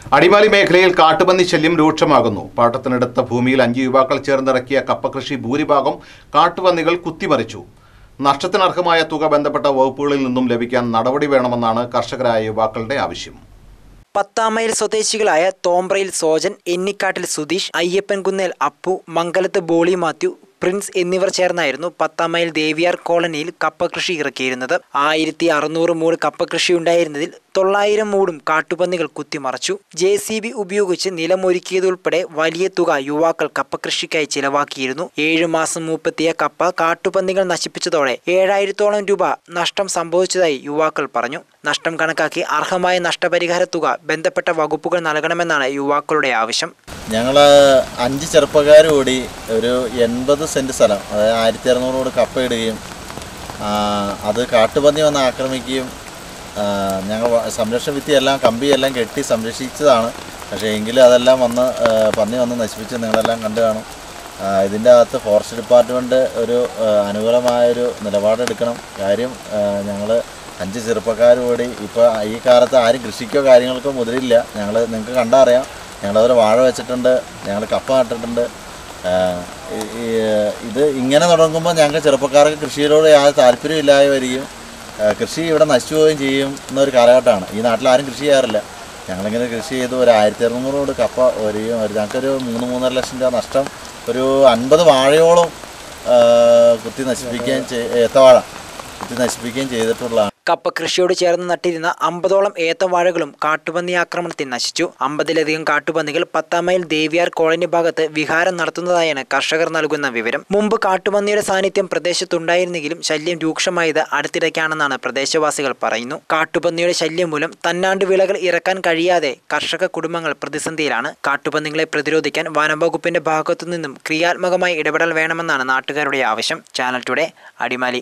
അടിമാലി മേഖലയിൽ കാട്ടുപന്നി ശല്യം രൂക്ഷമാകുന്നു പാട്ടത്തിനെടുത്ത ഭൂമിയിൽ അഞ്ച് യുവാക്കൾ ചേർന്നിറക്കിയ കപ്പകൃഷി ഭൂരിഭാഗം കാട്ടുപന്നികൾ കുത്തിമറിച്ചു നഷ്ടത്തിനർഹമായ തുക ബന്ധപ്പെട്ട വകുപ്പുകളിൽ നിന്നും ലഭിക്കാൻ നടപടി വേണമെന്നാണ് കർഷകരായ യുവാക്കളുടെ ആവശ്യം പത്താമയിൽ സ്വദേശികളായ തോമ്പ്രയിൽ സോജൻ എന്നിക്കാട്ടിൽ സുധീഷ് അയ്യപ്പൻകുന്നേൽ അപ്പു മംഗലത്ത് ബോളി മാത്യു പ്രിൻസ് എന്നിവർ ചേർന്നായിരുന്നു പത്താം മൈൽ ദേവിയാർ കോളനിയിൽ കപ്പ കൃഷി ഇറക്കിയിരുന്നത് ആയിരത്തി അറുന്നൂറ് മൂട് കപ്പ കൃഷി ഉണ്ടായിരുന്നതിൽ തൊള്ളായിരം മൂടും കാട്ടുപന്നികൾ കുത്തിമറച്ചു ജെ സി ബി ഉപയോഗിച്ച് നിലമൊരുക്കിയതുൾപ്പെടെ വലിയ തുക യുവാക്കൾ കപ്പ കൃഷിക്കായി ചിലവാക്കിയിരുന്നു ഏഴു മാസം മൂപ്പെത്തിയ കപ്പ കാട്ടുപന്നികൾ നശിപ്പിച്ചതോടെ ഏഴായിരത്തോളം രൂപ നഷ്ടം സംഭവിച്ചതായി യുവാക്കൾ പറഞ്ഞു നഷ്ടം കണക്കാക്കി അർഹമായ നഷ്ടപരിഹാര തുക ബന്ധപ്പെട്ട വകുപ്പുകൾ നൽകണമെന്നാണ് യുവാക്കളുടെ ആവശ്യം ഞങ്ങൾ അഞ്ച് ചെറുപ്പക്കാർ കൂടി ഒരു എൺപത് സെൻറ്റ് സ്ഥലം അതായത് ആയിരത്തി അറുന്നൂറ് കൂടി കപ്പയിടുകയും ആ, അത് കാട്ടുപന്നി വന്ന് ആക്രമിക്കുകയും ആ, ഞങ്ങൾ വ- സംരക്ഷണ ഭിത്തിയെല്ലാം കമ്പിയെല്ലാം കെട്ടി സംരക്ഷിച്ചതാണ് പക്ഷേ എങ്കിലും അതെല്ലാം വന്ന് ആ, പന്നി വന്ന് നശിപ്പിച്ച് നിങ്ങളെല്ലാം കണ്ടു കാണും ആ, ഇതിൻ്റെ അകത്ത് ഫോറസ്റ്റ് ഡിപ്പാർട്ട്മെൻറ്റ് ഒരു ആ, അനുകൂലമായൊരു നിലപാടെടുക്കണം കാര്യം ഞങ്ങൾ അഞ്ച് ചെറുപ്പക്കാർ കൂടി ഇപ്പോൾ ഈ കാലത്ത് ആരും കൃഷിക്കോ കാര്യങ്ങൾക്കോ മുതിരില്ല ഞങ്ങൾ നിങ്ങൾക്ക് കണ്ടറിയാം ഞങ്ങളതുപോലെ വാഴ വെച്ചിട്ടുണ്ട് ഞങ്ങൾ കപ്പ നട്ടിട്ടുണ്ട് ആ, ഈ- ഈ, ഇത് ഇങ്ങനെ തുടങ്ങുമ്പോൾ ഞങ്ങൾക്ക് ചെറുപ്പക്കാർക്ക് കൃഷിയിലോട് യാതൊരു താല്പര്യമില്ലാതെ വരികയും ആ, കൃഷി ഇവിടെ നശിച്ചു പോവുകയും ചെയ്യും എന്നൊരു കാലഘട്ടമാണ് ഈ നാട്ടിൽ ആരും കൃഷി ചെയ്യാറില്ല ഞങ്ങളിങ്ങനെ കൃഷി ചെയ്ത് ഒരു ആയിരത്തി അറുന്നൂറോട് കപ്പ വരികയും ഒരു ഞങ്ങൾക്കൊരു മൂന്ന് മൂന്നര ലക്ഷം രൂപ നഷ്ടം ഒരു അൻപത് വാഴയോളം ആ, കുത്തി നശിപ്പിക്കുകയും ചെയ് ഏത്തവാഴ കുത്തി നശിപ്പിക്കുകയും ചെയ്തിട്ടുള്ളതാണ് കപ്പ കൃഷിയോട് ചേർന്ന് നട്ടിരുന്ന അമ്പതോളം ഏത്തവാഴകളും കാട്ടുപന്നി ആക്രമണത്തിൽ നശിച്ചു അമ്പതിലധികം കാട്ടുപന്നികൾ പത്താം മൈൽ ദേവിയാർ കോളനി ഭാഗത്ത് വിഹാരം നടത്തുന്നതായാണ് കർഷകർ നൽകുന്ന വിവരം മുമ്പ് കാട്ടുപന്നിയുടെ സാന്നിധ്യം പ്രദേശത്തുണ്ടായിരുന്നെങ്കിലും ശല്യം രൂക്ഷമായത് അടുത്തിടയ്ക്കാണെന്നാണ് പ്രദേശവാസികൾ പറയുന്നു കാട്ടുപന്നിയുടെ ശല്യം മൂലം തന്നാണ്ട് വിളകൾ ഇറക്കാൻ കഴിയാതെ കർഷക കുടുംബങ്ങൾ പ്രതിസന്ധിയിലാണ് കാട്ടുപന്നികളെ പ്രതിരോധിക്കാൻ വനംവകുപ്പിന്റെ ഭാഗത്തു നിന്നും ക്രിയാത്മകമായ ഇടപെടൽ വേണമെന്നാണ് നാട്ടുകാരുടെ ആവശ്യം ചാനൽ ടുഡേ അടിമാലി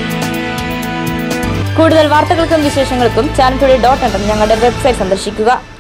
കൂടുതൽ വാർത്തകൾക്കും വിശേഷങ്ങൾക്കും ചാനൽ ടുഡേ ഡോട്ട് ഞങ്ങളുടെ വെബ്സൈറ്റ് സന്ദർശിക്കുക